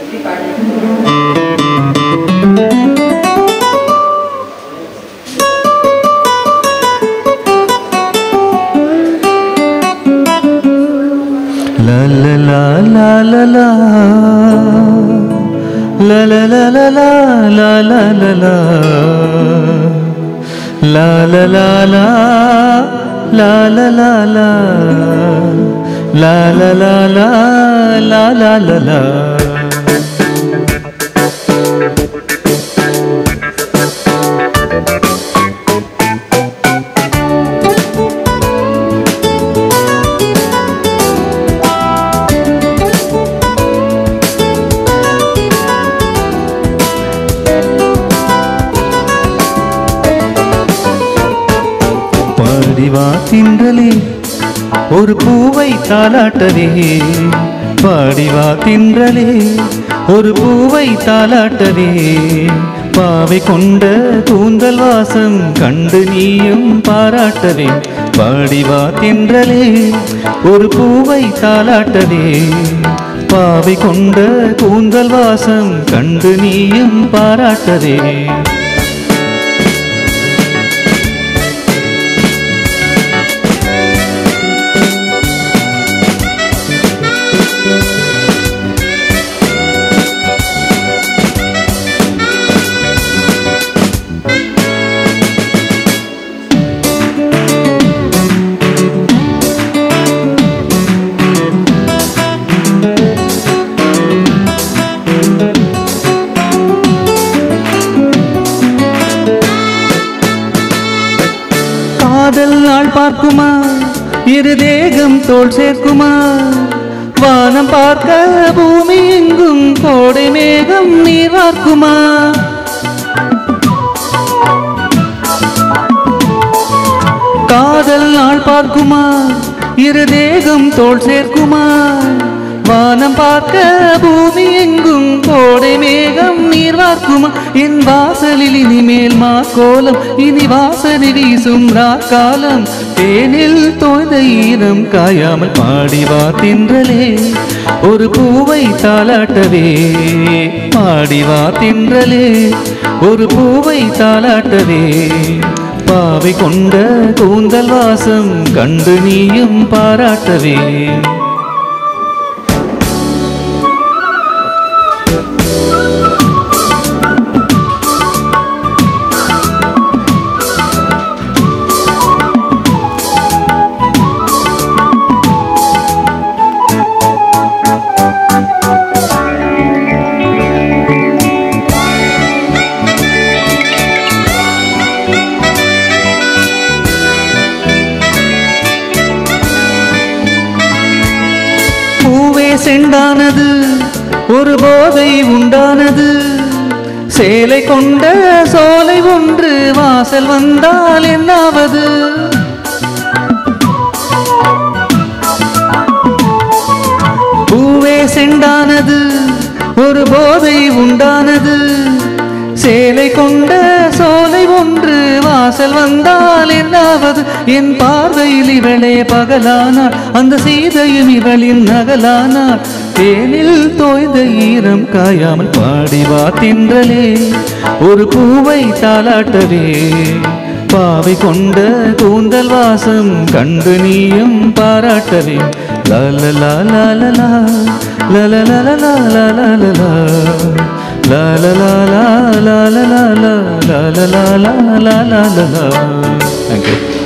பற்றி பாடுகிறேன் La la la la la la La la la la la la la la la La la la la La la la la La la la la La la la la பாடிவா தின்றலே ஒரு பூவை தாலாட்டவே பாடிவா தின்றலே ஒரு பூவை தாலாட்டவே பாவை கொண்ட கூந்தல் வாசம் கண்டு நீயும் பாராட்டவே பாடிவா தின்றலே ஒரு பூவை தாலாட்டவே பாவை கொண்ட கூந்தல் வாசம் கண்டு நீயும் பாராட்டவே காதல் நாள் பார்க்குமா இரு தேகம் தோல் சேர்க்குமா வானம் பார்க்க பூமி எங்கும் கோடை மேகம் நீர் வார்க்குமா காதல் நாள் பார்க்குமா இரு தேகம் தோல் சேர்க்குமா வானம் பார்க்க பூமி எங்கும் கோடை மேகம் நீர் வார்க்குமா என் வாசலில் இனிமேல் மாக்கோலம் இனி வாசனை வீசும் ராக்காலம் தேனில் தோய்ந்த ஈரம் காயாமல் பாடி வா தின்றலே ஒரு பூவை தாலாட்டவே பாடி வா தின்றலே ஒரு பூவை தாலாட்டவே பாவை கொண்ட கூந்தல் வாசம் கண்டு நீயும் பாராட்டவே பூவே செண்டானது ஒரு போதை உண்டானது சேலை கொண்ட சோலை ஒன்று வாசல் வந்தால் என்னாவது பூவே செண்டானது ஒரு போதை உண்டானது சேலை கொண்ட சோலை ஒன்று வாசல் வந்தால் என்னாவது என் பார்வையில் இவளே பகலானாள் அந்த சீதையும் இவளின் நகலானாள் தேனில் தோய்ந்த ஈரம் காயாமல் பாடி வா தின்றலே ஒரு பூவை தாலாட்டவே பாவை கொண்ட கூந்தல் வாசம் கண்டு நீயும் பாராட்டவே லால லால லால லால லால லால லால லால லால லால லால லால லால லால லால லால லால லால லால